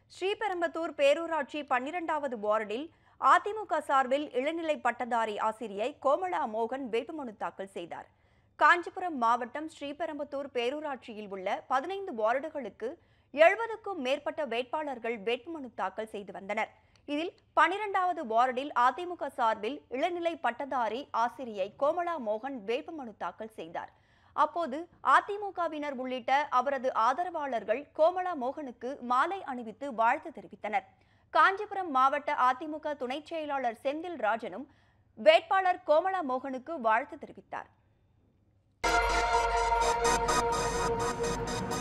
ஸ்ரீபெரும்பத்தூர் பேரூராட்சி பன்னிரெண்டாவது வார்டில் அதிமுக சார்பில் இளநிலை பட்டதாரி ஆசிரியை கோமலா மோகன் வேட்புமனு தாக்கல் செய்தார் காஞ்சிபுரம் மாவட்டம் ஸ்ரீபெரும்பத்தூர் பேரூராட்சியில் உள்ள பதினைந்து வார்டுகளுக்கு எழுபதுக்கும் மேற்பட்ட வேட்பாளர்கள் வேட்புமனு தாக்கல் செய்து வந்தனர் இதில் பனிரெண்டாவது வார்டில் அதிமுக சார்பில் இளநிலை பட்டதாரி ஆசிரியை கோமலா மோகன் வேட்புமனு தாக்கல் செய்தார் அப்போது அதிமுகவினர் உள்ளிட்ட அவரது ஆதரவாளர்கள் கோமலா மோகனுக்கு மாலை அணிவித்து வாழ்த்து தெரிவித்தனர் காஞ்சிபுரம் மாவட்ட அதிமுக துணைச் செயலாளர் செந்தில் ராஜனும் வேட்பாளர் கோமலா மோகனுக்கு வாழ்த்து தெரிவித்தார்